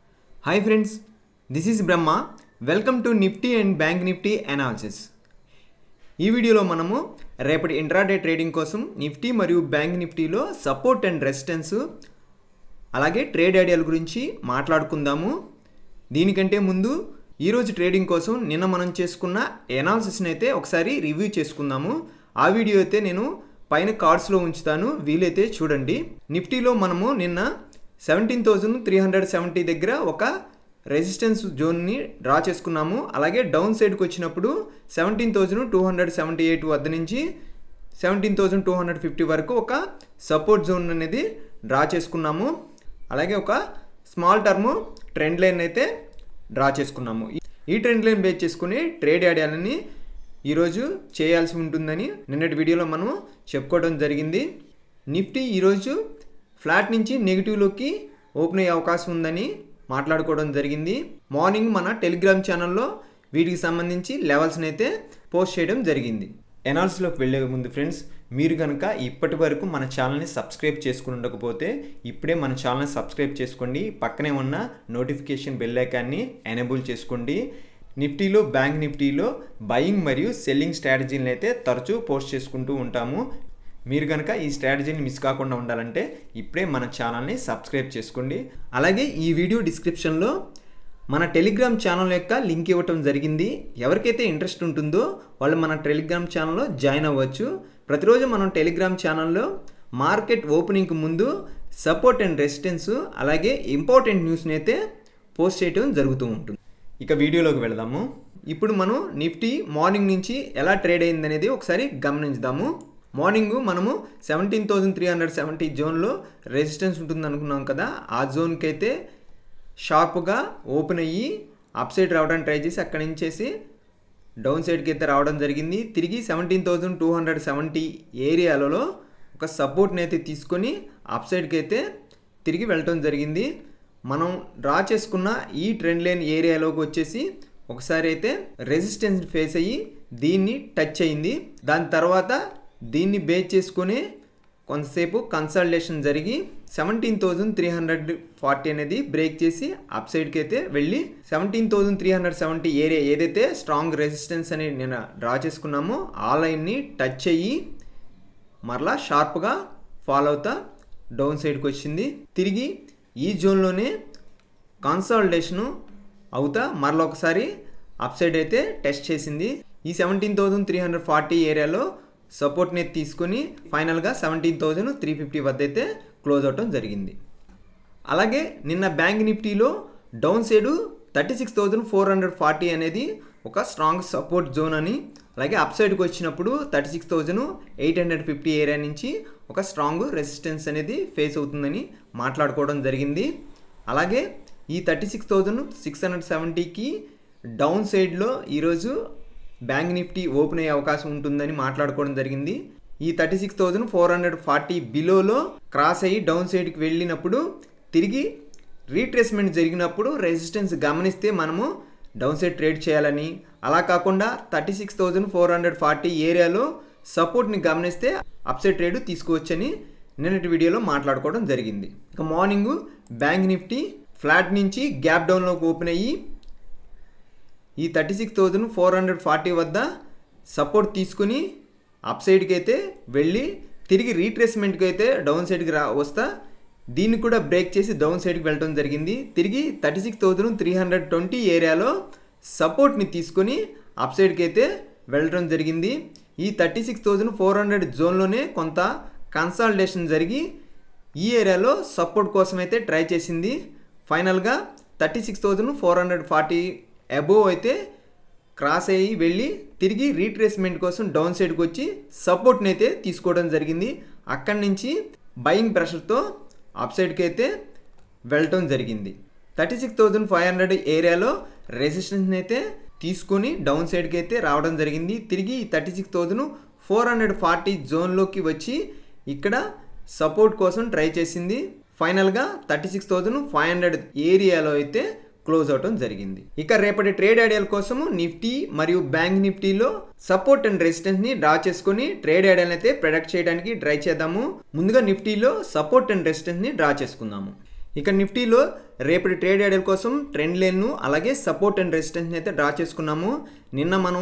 hi friends this is Brahma welcome to nifty and bank nifty analysis ఈ వీడియోలో మనము రేపటి ఇంట్రాడే ట్రేడింగ్ కోసం నిఫ్టీ మరియు బ్యాంక్ నిఫ్టీలో సపోర్ట్ అండ్ రెసిస్టెన్స్ అలాగే ట్రేడ్ ఐడియాల గురించి మాట్లాడుకుందాము దీనికంటే ముందు ఈరోజు ట్రేడింగ్ కోసం నిన్న మనం చేసుకున్న ఎనాలిసిస్ని అయితే ఒకసారి రివ్యూ చేసుకుందాము ఆ వీడియో అయితే నేను పైన కార్డ్స్లో ఉంచుతాను వీలైతే చూడండి నిఫ్టీలో మనము నిన్న seventeen thousand three hundred seventy దగ్గర ఒక రెసిస్టెన్స్ జోన్ని డ్రా చేసుకున్నాము అలాగే డౌన్ సైడ్కి వచ్చినప్పుడు seventeen thousand two hundred seventy eight వద్ద నుంచి seventeen thousand two hundred fifty వరకు ఒక సపోర్ట్ జోన్ అనేది డ్రా చేసుకున్నాము అలాగే ఒక స్మాల్ టర్మ్ ట్రెండ్ లైన్ అయితే డ్రా చేసుకున్నాము ఈ ట్రెండ్ లైన్ బేస్ చేసుకుని ట్రేడ్ ఆడాలని ఈరోజు చేయాల్సి ఉంటుందని నిన్నటి వీడియోలో మనం చెప్పుకోవడం జరిగింది నిఫ్టీ ఈరోజు ఫ్లాట్ నుంచి నెగిటివ్లోకి ఓపెన్ అయ్యే అవకాశం ఉందని మాట్లాడుకోవడం జరిగింది మార్నింగ్ మన టెలిగ్రామ్ ఛానల్లో వీటికి సంబంధించి లెవెల్స్ని అయితే పోస్ట్ చేయడం జరిగింది ఎనాలిసిస్లోకి వెళ్ళే ముందు ఫ్రెండ్స్ మీరు కనుక ఇప్పటి వరకు మన ఛానల్ని సబ్స్క్రైబ్ చేసుకుని ఉండకపోతే ఇప్పుడే మన ఛానల్ని సబ్స్క్రైబ్ చేసుకోండి పక్కనే ఉన్న నోటిఫికేషన్ బెల్ ఐకాన్ని ఎనేబుల్ చేసుకోండి నిఫ్టీలో బ్యాంక్ నిఫ్టీలో బయింగ్ మరియు సెల్లింగ్ స్ట్రాటజీని అయితే తరచూ పోస్ట్ చేసుకుంటూ ఉంటాము మీరు కనుక ఈ స్ట్రాటజీని మిస్ కాకుండా ఉండాలంటే ఇప్పుడే మన ఛానల్ని సబ్స్క్రైబ్ చేసుకోండి అలాగే ఈ వీడియో డిస్క్రిప్షన్లో మన టెలిగ్రామ్ ఛానల్ యొక్క లింక్ ఇవ్వటం జరిగింది ఎవరికైతే ఇంట్రెస్ట్ ఉంటుందో వాళ్ళు మన టెలిగ్రామ్ ఛానల్లో జాయిన్ అవ్వచ్చు ప్రతిరోజు మనం టెలిగ్రామ్ ఛానల్లో మార్కెట్ ఓపెనింగ్కి ముందు సపోర్ట్ అండ్ రెసిస్టెన్స్ అలాగే ఇంపార్టెంట్ న్యూస్ని అయితే పోస్ట్ చేయడం జరుగుతూ ఉంటుంది ఇక వీడియోలోకి వెళదాము ఇప్పుడు మనం నిఫ్టీ మార్నింగ్ నుంచి ఎలా ట్రేడ్ అయింది అనేది ఒకసారి గమనించుదాము మార్నింగ్ మనము seventeen thousand three hundred seventy జోన్లో రెసిస్టెన్స్ ఉంటుంది అనుకున్నాం కదా ఆ జోన్కి అయితే షార్ప్గా ఓపెన్ అయ్యి అప్ సైడ్ రావడానికి ట్రై చేసి అక్కడి నుంచేసి డౌన్ సైడ్కి అయితే రావడం జరిగింది తిరిగి seventeen thousand two hundred seventy ఏరియాలలో ఒక సపోర్ట్ని అయితే తీసుకొని అప్ సైడ్కి అయితే తిరిగి వెళ్ళటం జరిగింది మనం డ్రా చేసుకున్న ఈ ట్రెండ్ లైన్ ఏరియాలోకి వచ్చేసి ఒకసారి అయితే రెసిస్టెన్స్ ఫేస్ అయ్యి దీన్ని టచ్ అయింది దాని తర్వాత దీన్ని బేస్ చేసుకొని కొంతసేపు కన్సల్టేషన్ జరిగి seventeen thousand three hundred forty అనేది బ్రేక్ చేసి అప్ సైడ్కి అయితే వెళ్ళి seventeen thousand three hundred seventy area ఏదైతే స్ట్రాంగ్ రెసిస్టెన్స్ అని నేను డ్రా చేసుకున్నామో ఆ లైన్ని టచ్ అయ్యి మరలా షార్ప్గా ఫాలో అవుతా డౌన్ సైడ్కి వచ్చింది తిరిగి ఈ జోన్లోనే కన్సాలిడేషను అవుతా మరలా ఒకసారి అప్ సైడ్ అయితే టెస్ట్ చేసింది ఈ seventeen thousand three hundred forty ఏరియాలో సపోర్ట్ని తీసుకొని ఫైనల్గా సెవెంటీన్ థౌజండ్ త్రీ ఫిఫ్టీ వద్ద అయితే క్లోజ్ అవటం జరిగింది అలాగే నిన్న బ్యాంక్ నిఫ్టీలో down side thirty six thousand four hundred forty అనేది ఒక స్ట్రాంగ్ సపోర్ట్ జోన్ అని అలాగే అప్ సైడ్కి వచ్చినప్పుడు thirty six thousand eight hundred fifty area నుంచి ఒక స్ట్రాంగ్ రెసిస్టెన్స్ అనేది ఫేస్ అవుతుందని మాట్లాడుకోవడం జరిగింది అలాగే ఈ thirty six thousand six hundred సెవెంటీకి డౌన్ సైడ్లో ఈరోజు బ్యాంక్ నిఫ్టీ ఓపెన్ అయ్యే అవకాశం ఉంటుందని మాట్లాడుకోవడం జరిగింది ఈ thirty six thousand four hundred forty బిలోలో క్రాస్ అయ్యి డౌన్ సైడ్కి వెళ్ళినప్పుడు తిరిగి రీట్రేస్మెంట్ జరిగినప్పుడు రెసిస్టెన్స్ గమనిస్తే మనము డౌన్ సైడ్ ట్రేడ్ చేయాలని అలా కాకుండా thirty six thousand four hundred forty ఏరియాలో సపోర్ట్ని గమనిస్తే అప్సైడ్ ట్రేడ్ తీసుకోవచ్చని నిన్నటి వీడియోలో మాట్లాడుకోవడం జరిగింది ఇక మార్నింగ్ బ్యాంక్ నిఫ్టీ ఫ్లాట్ నుంచి గ్యాప్ డౌన్లోకి ఓపెన్ అయ్యి ఈ thirty six thousand four hundred forty వద్ద సపోర్ట్ తీసుకుని అప్ సైడ్కి అయితే వెళ్ళి తిరిగి రీట్రేస్మెంట్కి అయితే డౌన్ సైడ్కి రా వస్తా దీన్ని కూడా బ్రేక్ చేసి డౌన్ సైడ్కి వెళ్ళడం జరిగింది తిరిగి thirty six thousand three hundred twenty ఏరియాలో సపోర్ట్ని తీసుకొని అప్ సైడ్కి అయితే వెళ్ళడం జరిగింది ఈ thirty six thousand four hundred జోన్లోనే కొంత కన్సాలిడేషన్ జరిగి ఈ ఏరియాలో సపోర్ట్ కోసం అయితే ట్రై చేసింది ఫైనల్గా thirty six thousand four hundred forty above అయితే క్రాస్ అయ్యి వెళ్ళి తిరిగి రీట్రేస్మెంట్ కోసం డౌన్ సైడ్కి వచ్చి సపోర్ట్ని అయితే తీసుకోవడం జరిగింది అక్కడి నుంచి బయింగ్ ప్రెషర్తో అప్ సైడ్కి అయితే వెళ్ళటం జరిగింది thirty six thousand five hundred ఏరియాలో రెసిస్టెన్స్ని అయితే తీసుకొని డౌన్ సైడ్కి అయితే రావడం జరిగింది తిరిగి thirty six thousand four hundred forty జోన్లోకి వచ్చి ఇక్కడ సపోర్ట్ కోసం ట్రై చేసింది ఫైనల్గా thirty six thousand five hundred ఏరియాలో అయితే క్లోజ్ అవటం జరిగింది ఇక రేపటి ట్రేడ్ ఐడియాల కోసము నిఫ్టీ మరియు బ్యాంక్ నిఫ్టీలో సపోర్ట్ అండ్ రెసిస్టెన్స్ ని డ్రా చేసుకొని ట్రేడ్ ఐడియాలను అయితే ప్రొడక్ట్ చేయడానికి ట్రై చేద్దాము ముందుగా నిఫ్టీలో సపోర్ట్ అండ్ రెసిస్టెన్స్ ని డ్రా చేసుకుందాము ఇక నిఫ్టీలో రేపటి ట్రేడ్ ఐడియల్ కోసం ట్రెండ్ లైన్ను అలాగే సపోర్ట్ అండ్ రెసిస్టెన్స్ని అయితే డ్రా చేసుకున్నాము నిన్న మనం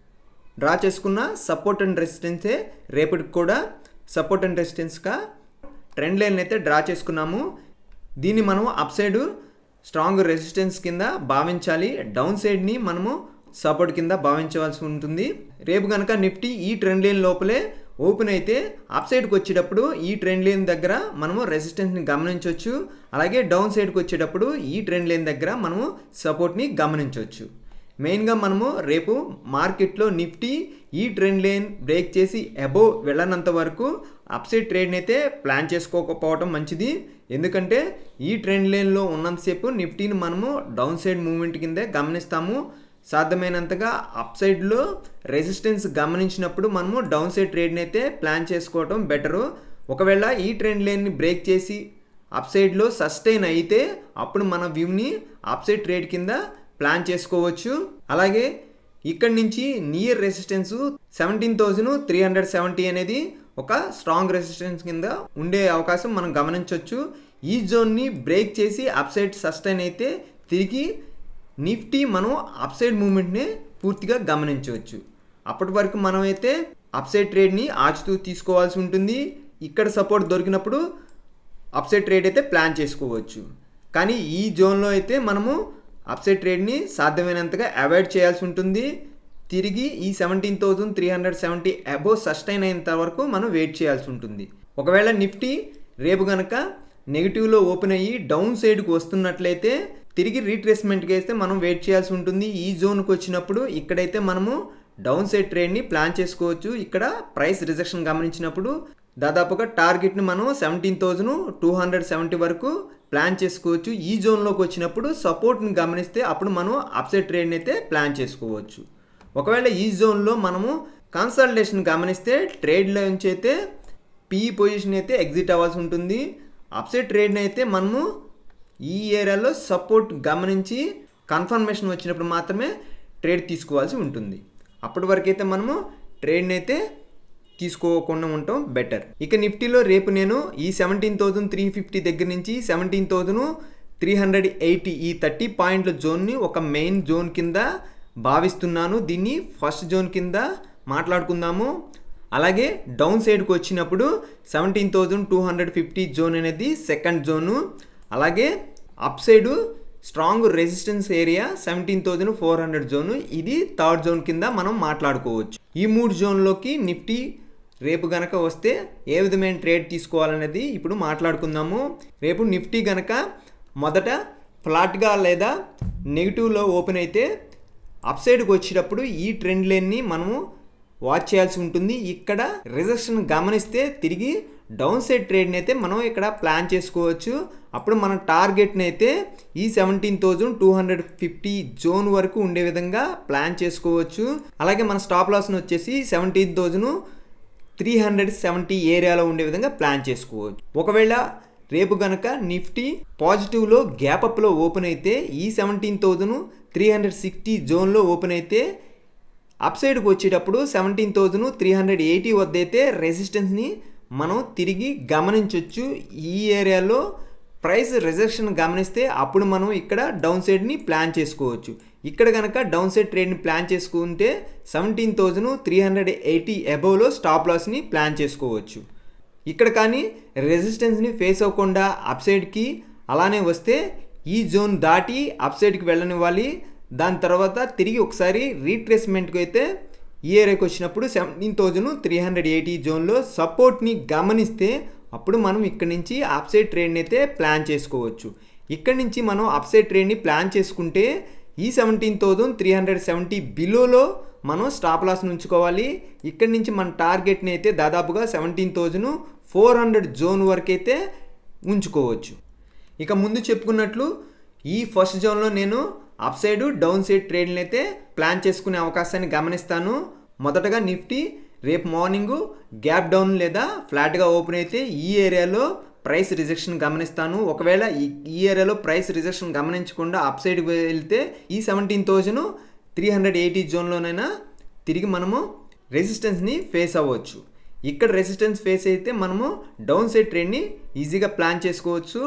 డ్రా చేసుకున్న సపోర్ట్ అండ్ రెసిస్టెన్సే రేపటికి కూడా సపోర్ట్ అండ్ రెసిస్టెన్స్గా ట్రెండ్ లైన్ అయితే డ్రా చేసుకున్నాము దీన్ని మనం అప్ సైడ్ స్ట్రాంగ్ రెసిస్టెన్స్ కింద భావించాలి డౌన్ సైడ్ని మనము సపోర్ట్ కింద భావించవలసి ఉంటుంది రేపు కనుక నిఫ్టీ ఈ ట్రెండ్ లైన్ లోపలే ఓపెన్ అయితే అప్ సైడ్కి వచ్చేటప్పుడు ఈ ట్రెండ్ లైన్ దగ్గర మనము రెసిస్టెన్స్ని గమనించవచ్చు అలాగే డౌన్ సైడ్కి వచ్చేటప్పుడు ఈ ట్రెండ్ లైన్ దగ్గర మనము సపోర్ట్ని గమనించవచ్చు మెయిన్గా మనము రేపు మార్కెట్లో నిఫ్టీ ఈ ట్రెండ్ లైన్ బ్రేక్ చేసి అబోవ్ వెళ్ళనంత వరకు అప్సైడ్ ట్రేడ్ని అయితే ప్లాన్ చేసుకోకపోవడం మంచిది ఎందుకంటే ఈ ట్రెండ్ లైన్లో ఉన్నంతసేపు నిఫ్టీని మనము డౌన్ సైడ్ మూవ్మెంట్ కిందే గమనిస్తాము సాధ్యమైనంతగా అప్ సైడ్లో రెసిస్టెన్స్ గమనించినప్పుడు మనము డౌన్ సైడ్ ట్రేడ్ని అయితే ప్లాన్ చేసుకోవడం బెటరు ఒకవేళ ఈ ట్రెండ్ లైన్ని బ్రేక్ చేసి అప్ సైడ్లో సస్టైన్ అయితే అప్పుడు మన వ్యూని అప్ సైడ్ ట్రేడ్ కింద ప్లాన్ చేసుకోవచ్చు అలాగే ఇక్కడి నుంచి near resistance seventeen thousand three hundred seventy అనేది ఒక స్ట్రాంగ్ రెసిస్టెన్స్ కింద ఉండే అవకాశం మనం గమనించవచ్చు ఈ జోన్ని బ్రేక్ చేసి అప్ సైడ్ సస్టైన్ అయితే తిరిగి నిఫ్టీ మనం అప్ సైడ్ మూమెంట్ని పూర్తిగా గమనించవచ్చు అప్పటి వరకు మనమైతే అప్ సైడ్ ట్రేడ్ని ఆచుతూ తీసుకోవాల్సి ఉంటుంది ఇక్కడ సపోర్ట్ దొరికినప్పుడు అప్ సైడ్ ట్రేడ్ అయితే ప్లాన్ చేసుకోవచ్చు కానీ ఈ జోన్లో అయితే మనము అప్ సైడ్ ట్రేడ్ని సాధ్యమైనంతగా అవాయిడ్ చేయాల్సి ఉంటుంది తిరిగి ఈ seventeen thousand three hundred seventy above sustain అయినంత వరకు మనం వెయిట్ చేయాల్సి ఉంటుంది ఒకవేళ నిఫ్టీ రేపు కనుక నెగిటివ్లో ఓపెన్ అయ్యి డౌన్ సైడ్కి వస్తున్నట్లయితే తిరిగి రీట్రేస్మెంట్కి వేస్తే మనం వెయిట్ చేయాల్సి ఉంటుంది ఈ జోన్కి వచ్చినప్పుడు ఇక్కడైతే మనము డౌన్ సైడ్ ట్రేడ్ని ప్లాన్ చేసుకోవచ్చు ఇక్కడ ప్రైస్ రిజెక్షన్ గమనించినప్పుడు దాదాపుగా టార్గెట్ని మనం seventeen thousand two hundred seventy వరకు ప్లాన్ చేసుకోవచ్చు ఈ జోన్లోకి వచ్చినప్పుడు సపోర్ట్ని గమనిస్తే అప్పుడు మనం అప్సైడ్ ట్రేడ్ని అయితే ప్లాన్ చేసుకోవచ్చు ఒకవేళ ఈ జోన్లో మనము కన్సల్టేషన్ గమనిస్తే ట్రేడ్లో నుంచి అయితే పీఈ పొజిషన్ అయితే ఎగ్జిట్ అవ్వాల్సి ఉంటుంది అప్సైడ్ ట్రేడ్ని అయితే మనము ఈ ఏరియాలో సపోర్ట్ గమనించి కన్ఫర్మేషన్ వచ్చినప్పుడు మాత్రమే ట్రేడ్ తీసుకోవాల్సి ఉంటుంది అప్పటి వరకు అయితే మనము ట్రేడ్ని అయితే తీసుకోకుండా ఉండటం బెటర్ ఇక నిఫ్టీలో రేపు నేను ఈ సెవెంటీన్ థౌజండ్ త్రీ ఫిఫ్టీ దగ్గర నుంచి seventeen thousand three hundred eighty ఈ థర్టీ పాయింట్ల జోన్ని ఒక మెయిన్ జోన్ కింద భావిస్తున్నాను దీన్ని ఫస్ట్ జోన్ కింద మాట్లాడుకుందాము అలాగే డౌన్ సైడ్కి వచ్చినప్పుడు seventeen thousand two hundred fifty zone అనేది సెకండ్ జోను అలాగే upside strong resistance area seventeen thousand four hundred zone ఇది థర్డ్ జోన్ కింద మనం మాట్లాడుకోవచ్చు ఈ మూడు జోన్లోకి నిఫ్టీ రేపు గనక వస్తే ఏ విధమైన ట్రేడ్ తీసుకోవాలనేది ఇప్పుడు మాట్లాడుకుందాము రేపు నిఫ్టీ గనక మొదట ఫ్లాట్గా లేదా నెగిటివ్లో ఓపెన్ అయితే అప్ సైడ్కి వచ్చేటప్పుడు ఈ ట్రెండ్ లైన్ని మనము వాచ్ చేయాల్సి ఉంటుంది ఇక్కడ రిజెక్షన్ గమనిస్తే తిరిగి డౌన్ సైడ్ ట్రేడ్ని అయితే మనం ఇక్కడ ప్లాన్ చేసుకోవచ్చు అప్పుడు మన టార్గెట్ని అయితే ఈ seventeen thousand two hundred fifty zone వరకు ఉండే విధంగా ప్లాన్ చేసుకోవచ్చు అలాగే మన స్టాప్ లాస్ని వచ్చేసి seventeen thousand three hundred seventy ఏరియాలో ఉండే విధంగా ప్లాన్ చేసుకోవచ్చు ఒకవేళ రేపు గనక నిఫ్టీ పాజిటివ్లో గ్యాప్ అప్లో ఓపెన్ అయితే ఈ seventeen thousand three hundred sixty జోన్లో ఓపెన్ అయితే అప్ సైడ్కి వచ్చేటప్పుడు seventeen thousand three hundred eighty వద్ద అయితే రెసిస్టెన్స్ని మనం తిరిగి గమనించవచ్చు ఈ ఏరియాలో ప్రైస్ రిజెక్షన్ గమనిస్తే అప్పుడు మనం ఇక్కడ డౌన్ సైడ్ని ప్లాన్ చేసుకోవచ్చు ఇక్కడ కనుక డౌన్ సైడ్ ట్రేడ్ని ప్లాన్ చేసుకుంటే seventeen thousand three hundred eighty అబోవ్లో స్టాప్ లాస్ని ప్లాన్ చేసుకోవచ్చు ఇక్కడ కానీ రెసిస్టెన్స్ని ఫేస్ అవ్వకుండా అప్ సైడ్కి అలానే వస్తే ఈ జోన్ దాటి అప్ సైడ్కి వెళ్ళనివ్వాలి దాని తర్వాత తిరిగి ఒకసారి రీట్రేస్మెంట్కి అయితే ఈ ఏరియాకి వచ్చినప్పుడు seventeen thousand three hundred eighty జోన్లో సపోర్ట్ని గమనిస్తే అప్పుడు మనం ఇక్కడ నుంచి అప్ సైడ్ ట్రేడ్ని అయితే ప్లాన్ చేసుకోవచ్చు ఇక్కడ నుంచి మనం అప్ సైడ్ ట్రేడ్ని ప్లాన్ చేసుకుంటే ఈ seventeen thousand three hundred seventy బిలోలో మనం స్టాప్ లాస్ ఉంచుకోవాలి ఇక్కడ నుంచి మన టార్గెట్ని అయితే దాదాపుగా seventeen thousand four hundred zone వరకు అయితే ఉంచుకోవచ్చు ఇక ముందు చెప్పుకున్నట్లు ఈ ఫస్ట్ జోన్లో నేను అప్ సైడ్ డౌన్ సైడ్ ట్రేడ్ని అయితే ప్లాన్ చేసుకునే అవకాశాన్ని గమనిస్తాను మొదటగా నిఫ్టీ రేపు మార్నింగ్ గ్యాప్ డౌన్ లేదా ఫ్లాట్గా ఓపెన్ అయితే ఈ ఏరియాలో ప్రైస్ రిజెక్షన్ గమనిస్తాను ఒకవేళ ఈ ఈ ఏరియాలో ప్రైస్ రిజెక్షన్ గమనించకుండా అప్ సైడ్కి వెళ్తే ఈ seventeen thousand three hundred eighty జోన్లోనైనా తిరిగి మనము రెసిస్టెన్స్ని ఫేస్ అవ్వచ్చు ఇక్కడ రెసిస్టెన్స్ ఫేస్ అయితే మనము డౌన్ సైడ్ ట్రెండ్ని ఈజీగా ప్లాన్ చేసుకోవచ్చు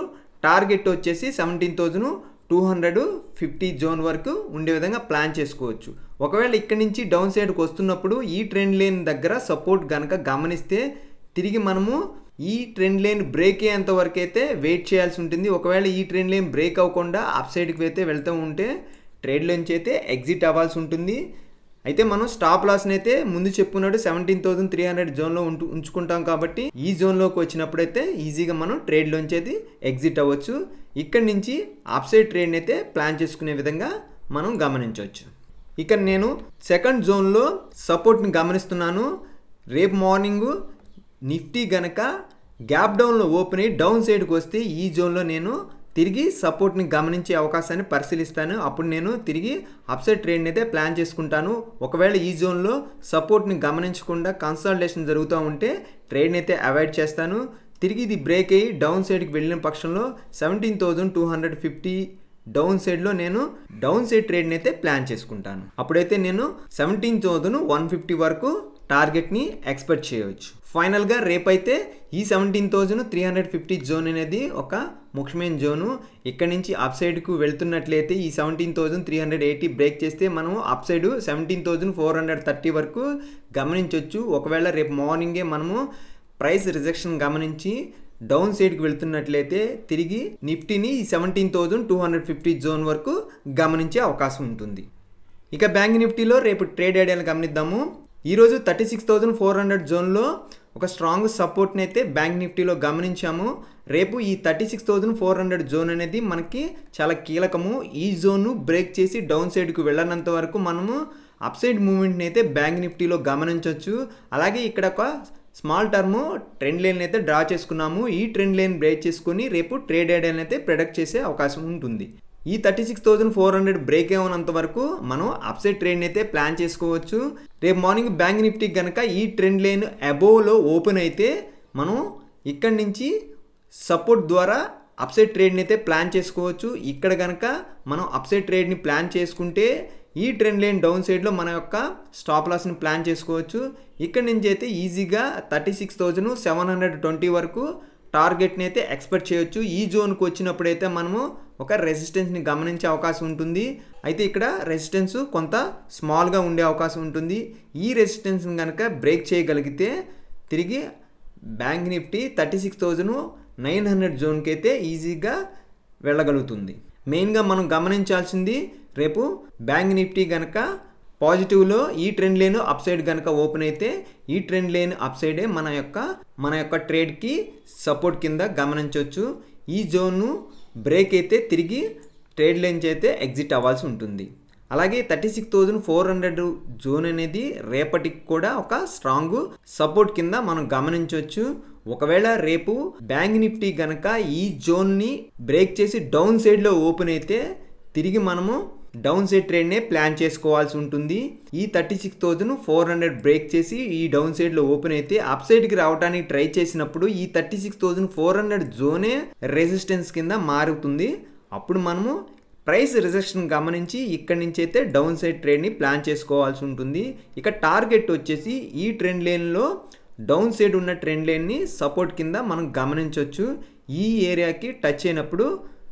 టార్గెట్ వచ్చేసి seventeen thousand two hundred fifty zone వరకు ఉండే విధంగా ప్లాన్ చేసుకోవచ్చు ఒకవేళ ఇక్కడి నుంచి డౌన్ సైడ్కి వస్తున్నప్పుడు ఈ ట్రెండ్ లైన్ దగ్గర సపోర్ట్ కనుక గమనిస్తే తిరిగి మనము ఈ ట్రెండ్ లైన్ బ్రేక్ అయ్యేంత వరకు అయితే వెయిట్ చేయాల్సి ఉంటుంది ఒకవేళ ఈ ట్రెండ్ లైన్ బ్రేక్ అవ్వకుండా అప్ సైడ్కి అయితే వెళ్తూ ఉంటే ట్రేడ్లోంచి అయితే ఎగ్జిట్ అవ్వాల్సి ఉంటుంది అయితే మనం స్టాప్ లాస్ని అయితే ముందు చెప్పుకున్నట్టు సెవెంటీన్ థౌసండ్ త్రీ హండ్రెడ్ జోన్లో ఉంటు ఉంచుకుంటాం కాబట్టి ఈ జోన్లోకి వచ్చినప్పుడైతే ఈజీగా మనం ట్రేడ్లోంచి అయితే ఎగ్జిట్ అవ్వచ్చు ఇక్కడి నుంచి అప్ సైడ్ ట్రేడ్ని అయితే ప్లాన్ చేసుకునే విధంగా మనం గమనించవచ్చు ఇక నేను సెకండ్ జోన్లో సపోర్ట్ని గమనిస్తున్నాను రేపు మార్నింగ్ నిఫ్టీ గనక గ్యాప్ డౌన్లో ఓపెన్ అయ్యి డౌన్ సైడ్కి వస్తే ఈ జోన్లో నేను తిరిగి సపోర్ట్ని గమనించే అవకాశాన్ని పరిశీలిస్తాను అప్పుడు నేను తిరిగి అప్సైడ్ ట్రేడ్ని అయితే ప్లాన్ చేసుకుంటాను ఒకవేళ ఈ జోన్లో సపోర్ట్ని గమనించకుండా కన్సల్టేషన్ జరుగుతూ ఉంటే ట్రేడ్ని అయితే అవాయిడ్ చేస్తాను తిరిగి ఇది బ్రేక్ అయ్యి డౌన్ సైడ్కి వెళ్ళిన పక్షంలో seventeen thousand two hundred fifty down సైడ్లో నేను డౌన్ సైడ్ ట్రేడ్ని అయితే ప్లాన్ చేసుకుంటాను అప్పుడైతే నేను సెవెంటీన్ థౌజండ్ వన్ ఫిఫ్టీ వరకు టార్గెట్ని ఎక్స్పెక్ట్ చేయవచ్చు ఫైనల్గా రేపైతే ఈ seventeen thousand three hundred fifty zone అనేది ఒక ముఖ్యమైన జోను ఇక్కడ నుంచి అప్ సైడ్కు వెళ్తున్నట్లయితే ఈ seventeen thousand three hundred eighty break చేస్తే మనం upside seventeen thousand four hundred thirty వరకు గమనించవచ్చు ఒకవేళ రేపు మార్నింగే మనము ప్రైస్ రిజెక్షన్ గమనించి డౌన్ సైడ్కి వెళ్తున్నట్లయితే తిరిగి నిఫ్టీని ఈ seventeen thousand two hundred fifty zone వరకు గమనించే అవకాశం ఉంటుంది ఇక బ్యాంక్ నిఫ్టీలో రేపు ట్రేడ్ ఐడియాలు గమనిద్దాము ఈరోజు thirty six thousand four hundred జోన్లో ఒక స్ట్రాంగ్ సపోర్ట్ని అయితే బ్యాంక్ నిఫ్టీలో గమనించాము రేపు ఈ thirty six thousand four hundred zone అనేది మనకి చాలా కీలకము ఈ జోను బ్రేక్ చేసి డౌన్ సైడ్కి వెళ్ళనంత వరకు మనము అప్ సైడ్ మూమెంట్ని అయితే బ్యాంక్ నిఫ్టీలో గమనించవచ్చు అలాగే ఇక్కడ ఒక స్మాల్ టర్మ్ ట్రెండ్ లైన్ అయితే డ్రా చేసుకున్నాము ఈ ట్రెండ్ లైన్ బ్రేక్ చేసుకుని రేపు ట్రేడ్ ఐడియాని అయితే ప్రొడక్ట్ చేసే అవకాశం ఉంటుంది ఈ thirty six thousand four hundred break అవ్వనంత వరకు మనం అప్సైడ్ ట్రెండ్ అయితే ప్లాన్ చేసుకోవచ్చు రేపు మార్నింగ్ బ్యాంక్ నిఫ్టీకి కనుక ఈ ట్రెండ్ లైన్ అబోవ్లో ఓపెన్ అయితే మనం ఇక్కడి నుంచి సపోర్ట్ ద్వారా అప్సైడ్ ట్రేడ్ని అయితే ప్లాన్ చేసుకోవచ్చు ఇక్కడ కనుక మనం అప్సైడ్ ట్రేడ్ని ప్లాన్ చేసుకుంటే ఈ ట్రెండ్ లైన్ డౌన్ సైడ్లో మన యొక్క స్టాప్ లాస్ని ప్లాన్ చేసుకోవచ్చు ఇక్కడ నుంచి అయితే ఈజీగా thirty six thousand seven hundred twenty వరకు టార్గెట్ని అయితే ఎక్స్పెక్ట్ చేయొచ్చు ఈ జోన్కి వచ్చినప్పుడైతే మనము ఒక రెసిస్టెన్స్ని గమనించే అవకాశం ఉంటుంది అయితే ఇక్కడ రెసిస్టెన్స్ కొంత స్మాల్గా ఉండే అవకాశం ఉంటుంది ఈ రెసిస్టెన్స్ని కనుక బ్రేక్ చేయగలిగితే తిరిగి bank Nifty thirty six thousand nine hundred జోన్కి అయితే ఈజీగా వెళ్ళగలుగుతుంది మెయిన్గా మనం గమనించాల్సింది రేపు బ్యాంక్ నిఫ్టీ కనుక పాజిటివ్లో ఈ ట్రెండ్ లేన్ అప్ సైడ్ కనుక ఓపెన్ అయితే ఈ ట్రెండ్ లేన్ అప్ సైడే మన యొక్క మన యొక్క ట్రేడ్కి సపోర్ట్ కింద గమనించవచ్చు ఈ జోన్ను బ్రేక్ అయితే తిరిగి ట్రేడ్ లైన్స్ అయితే ఎగ్జిట్ అవ్వాల్సి ఉంటుంది అలాగే thirty six thousand four hundred zone అనేది రేపటికి కూడా ఒక స్ట్రాంగ్ సపోర్ట్ కింద మనం గమనించవచ్చు ఒకవేళ రేపు బ్యాంక్ నిఫ్టీ గనక ఈ జోన్ని బ్రేక్ చేసి డౌన్ సైడ్లో ఓపెన్ అయితే తిరిగి మనము డౌన్ సైడ్ ట్రేడ్నే ప్లాన్ చేసుకోవాల్సి ఉంటుంది ఈ thirty six thousand four hundred break చేసి ఈ డౌన్ సైడ్లో ఓపెన్ అయితే అప్ సైడ్కి రావడానికి ట్రై చేసినప్పుడు ఈ thirty six thousand four hundred జోనే రెసిస్టెన్స్ కింద మారుతుంది అప్పుడు మనము ప్రైస్ రిజెక్షన్ గమనించి ఇక్కడి నుంచి అయితే డౌన్ సైడ్ ట్రేడ్ని ప్లాన్ చేసుకోవాల్సి ఉంటుంది ఇక టార్గెట్ వచ్చేసి ఈ ట్రెండ్ లైన్లో డౌన్ సైడ్ ఉన్న ట్రెండ్ లైన్ని సపోర్ట్ కింద మనం గమనించవచ్చు ఈ ఏరియాకి టచ్ అయినప్పుడు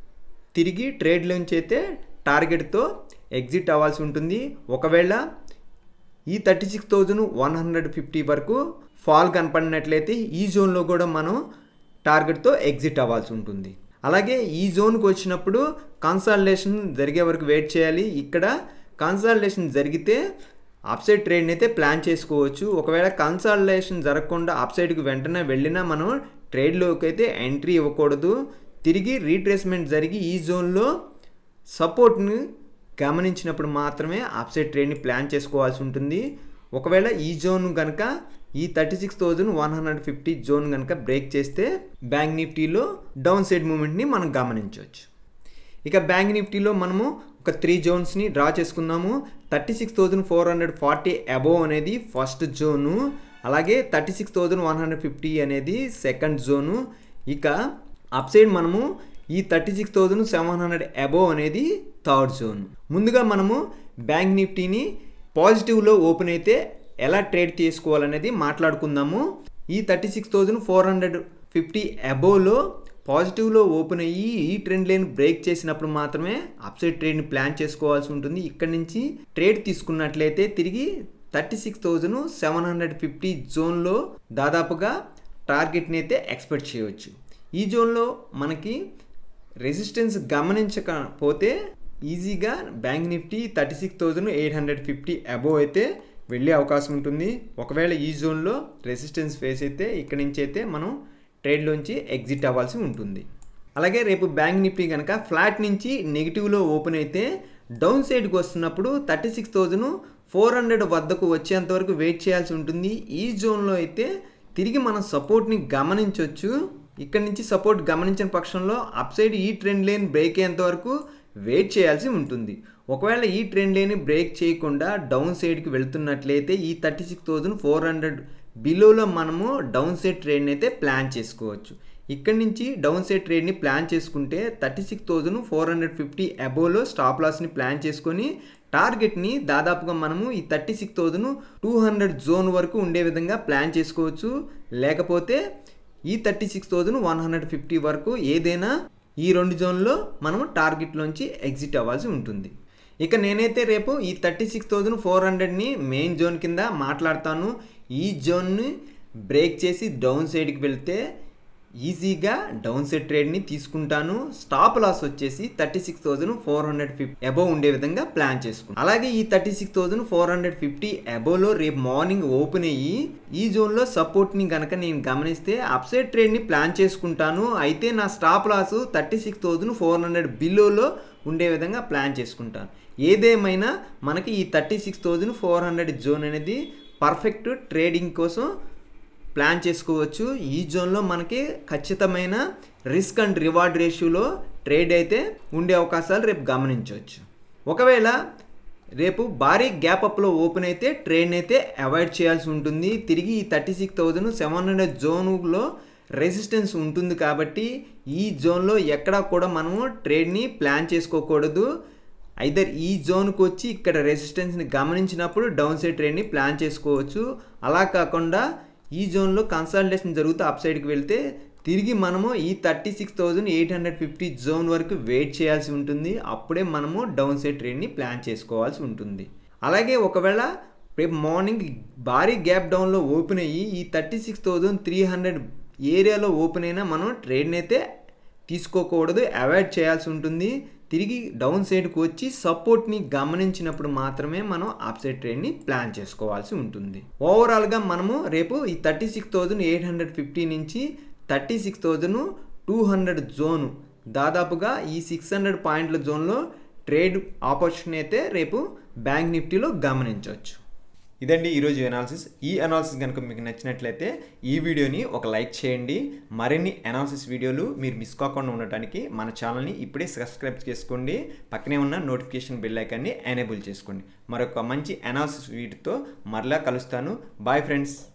తిరిగి ట్రేడ్లోంచి అయితే టార్గెట్తో ఎగ్జిట్ అవ్వాల్సి ఉంటుంది ఒకవేళ ఈ thirty six thousand one hundred fifty వరకు ఫాల్ కనపడినట్లయితే ఈ జోన్లో కూడా మనం టార్గెట్తో ఎగ్జిట్ అవ్వాల్సి ఉంటుంది అలాగే ఈ జోన్కి వచ్చినప్పుడు కన్సల్టేషన్ జరిగే వరకు వెయిట్ చేయాలి ఇక్కడ కన్సల్టేషన్ జరిగితే అప్సైడ్ ట్రేడ్ని అయితే ప్లాన్ చేసుకోవచ్చు ఒకవేళ కన్సల్టేషన్ జరగకుండా అప్సైడ్కి వెంటనే వెళ్ళినా మనం ట్రేడ్లోకి అయితే ఎంట్రీ ఇవ్వకూడదు తిరిగి రీట్రేస్మెంట్ జరిగి ఈ జోన్లో సపోర్ట్ని గమనించినప్పుడు మాత్రమే అప్సైడ్ ట్రేడ్ని ప్లాన్ చేసుకోవాల్సి ఉంటుంది ఒకవేళ ఈ జోన్ కనుక ఈ thirty six thousand one hundred fifty zone కనుక బ్రేక్ చేస్తే బ్యాంక్ నిఫ్టీలో డౌన్ సైడ్ మూమెంట్ని మనం గమనించవచ్చు ఇక బ్యాంక్ నిఫ్టీలో మనము ఒక త్రీ జోన్స్ని డ్రా చేసుకుందాము thirty six thousand four hundred forty above అనేది ఫస్ట్ జోను అలాగే thirty six thousand one hundred fifty అనేది సెకండ్ జోను ఇక అప్ సైడ్ మనము ఈ thirty six thousand seven hundred above అనేది థర్డ్ జోన్ ముందుగా మనము బ్యాంక్ నిఫ్టీని పాజిటివ్లో ఓపెన్ అయితే ఎలా ట్రేడ్ చేసుకోవాలనేది మాట్లాడుకుందాము ఈ thirty six thousand four hundred fifty అబోవ్లో పాజిటివ్లో ఓపెన్ అయ్యి ఈ ట్రెండ్ లైన్ బ్రేక్ చేసినప్పుడు మాత్రమే అప్సైడ్ ట్రేడ్ని ప్లాన్ చేసుకోవాల్సి ఉంటుంది ఇక్కడ నుంచి ట్రేడ్ తీసుకున్నట్లయితే తిరిగి thirty six thousand seven hundred fifty జోన్లో దాదాపుగా టార్గెట్ని అయితే ఎక్స్పెక్ట్ చేయవచ్చు ఈ జోన్లో మనకి రెసిస్టెన్స్ గమనించకపోతే ఈజీగా bank Nifty thirty six thousand eight hundred fifty above అయితే వెళ్ళే అవకాశం ఉంటుంది ఒకవేళ ఈ జోన్లో రెసిస్టెన్స్ ఫేస్ అయితే ఇక్కడ నుంచి అయితే మనం ట్రేడ్లోంచి ఎగ్జిట్ అవ్వాల్సి ఉంటుంది అలాగే రేపు బ్యాంక్ నిఫ్టీ కనుక ఫ్లాట్ నుంచి నెగిటివ్లో ఓపెన్ అయితే డౌన్ సైడ్కి వస్తున్నప్పుడు thirty six thousand four hundred వద్దకు వచ్చేంత వరకు వెయిట్ చేయాల్సి ఉంటుంది ఈ జోన్లో అయితే తిరిగి మనం సపోర్ట్ని గమనించవచ్చు ఇక్కడ నుంచి సపోర్ట్ గమనించిన పక్షంలో అప్ సైడ్ ఈ ట్రెండ్ లైన్ బ్రేక్ అయ్యేంత వరకు వెయిట్ చేయాల్సి ఉంటుంది ఒకవేళ ఈ ట్రెండ్ లైన్ బ్రేక్ చేయకుండా డౌన్ సైడ్కి వెళ్తున్నట్లయితే ఈ thirty six thousand four hundred బిలోలో మనము డౌన్ సైడ్ ట్రేడ్ని అయితే ప్లాన్ చేసుకోవచ్చు ఇక్కడ నుంచి డౌన్ సైడ్ ట్రేడ్ని ప్లాన్ చేసుకుంటే thirty six thousand four hundred fifty అబోలో స్టాప్ లాస్ని ప్లాన్ చేసుకొని టార్గెట్ని దాదాపుగా మనము ఈ thirty six thousand two hundred zone వరకు ఉండే విధంగా ప్లాన్ చేసుకోవచ్చు లేకపోతే ఈ thirty six thousand one hundred fifty వరకు ఏదైనా ఈ రెండు జోన్లో మనము టార్గెట్లోంచి ఎగ్జిట్ అవ్వాల్సి ఉంటుంది ఇక నేనైతే రేపు ఈ థర్టీ సిక్స్ థౌజండ్ ఫోర్ హండ్రెడ్ని మెయిన్ జోన్ కింద మాట్లాడతాను ఈ జోన్ని బ్రేక్ చేసి డౌన్ సైడ్కి వెళ్తే ఈజీగా డౌన్ సైడ్ ట్రేడ్ని తీసుకుంటాను స్టాప్ లాస్ వచ్చేసి thirty six thousand four hundred fifty above ఉండే విధంగా ప్లాన్ చేసుకుంటాను అలాగే ఈ thirty six thousand four hundred fifty అబోవ్లో రేపు మార్నింగ్ ఓపెన్ అయ్యి ఈ జోన్లో సపోర్ట్ని కనుక నేను గమనిస్తే అప్సైడ్ ట్రేడ్ని ప్లాన్ చేసుకుంటాను అయితే నా stop loss thirty six thousand four hundred బిలోలో ఉండే విధంగా ప్లాన్ చేసుకుంటాను ఏదేమైనా మనకి ఈ thirty six thousand four hundred zone అనేది పర్ఫెక్ట్ ట్రేడింగ్ కోసం ప్లాన్ చేసుకోవచ్చు ఈ జోన్లో మనకి ఖచ్చితమైన రిస్క్ అండ్ రివార్డ్ రేషియోలో ట్రేడ్ అయితే ఉండే అవకాశాలు రేపు గమనించవచ్చు ఒకవేళ రేపు భారీ గ్యాప్ అప్లో ఓపెన్ అయితే ట్రేడ్ని అయితే అవాయిడ్ చేయాల్సి ఉంటుంది తిరిగి ఈ thirty six thousand seven hundred జోన్లో రెసిస్టెన్స్ ఉంటుంది కాబట్టి ఈ జోన్లో ఎక్కడా కూడా మనము ట్రేడ్ని ప్లాన్ చేసుకోకూడదు ఐదర్ ఈ జోన్కి వచ్చి ఇక్కడ రెసిస్టెన్స్ని గమనించినప్పుడు డౌన్ సైడ్ ట్రేడ్ని ప్లాన్ చేసుకోవచ్చు అలా కాకుండా ఈ జోన్లో కన్సల్టేషన్ జరుగుతూ అప్ సైడ్కి వెళ్తే తిరిగి మనము ఈ thirty six thousand eight hundred fifty zone వరకు వెయిట్ చేయాల్సి ఉంటుంది అప్పుడే మనము డౌన్ సైడ్ ట్రేడ్ని ప్లాన్ చేసుకోవాల్సి ఉంటుంది అలాగే ఒకవేళ రేపు మార్నింగ్ భారీ గ్యాప్ డౌన్లో ఓపెన్ అయ్యి ఈ thirty six thousand three hundred ఏరియాలో ఓపెన్ అయినా మనం ట్రేడ్ని అయితే తీసుకోకూడదు అవాయిడ్ చేయాల్సి ఉంటుంది తిరిగి డౌన్ సైడ్కి వచ్చి సపోర్ట్ని గమనించినప్పుడు మాత్రమే మనం అప్ సైడ్ ట్రేడ్ని ప్లాన్ చేసుకోవాల్సి ఉంటుంది ఓవరాల్గా మనము రేపు ఈ thirty six thousand eight hundred fifty నుంచి thirty six thousand two hundred zone దాదాపుగా ఈ సిక్స్ హండ్రెడ్ పాయింట్ల జోన్లో ట్రేడ్ ఆపర్చునిటీ అయితే రేపు బ్యాంక్ నిఫ్టీలో గమనించవచ్చు ఇదండి ఈరోజు అనాలిసిస్ ఈ అనాలిసిస్ కనుక మీకు నచ్చినట్లయితే ఈ వీడియోని ఒక లైక్ చేయండి మరిన్ని అనాలిసిస్ వీడియోలు మీరు మిస్ కాకుండా ఉండటానికి మన ఛానల్ని ఇప్పుడే సబ్స్క్రైబ్ చేసుకోండి పక్కనే ఉన్న నోటిఫికేషన్ బెల్ ఐకాన్ని ఎనేబుల్ చేసుకోండి మరొక మంచి అనాలిసిస్ వీడియోతో మరలా కలుస్తాను బాయ్ ఫ్రెండ్స్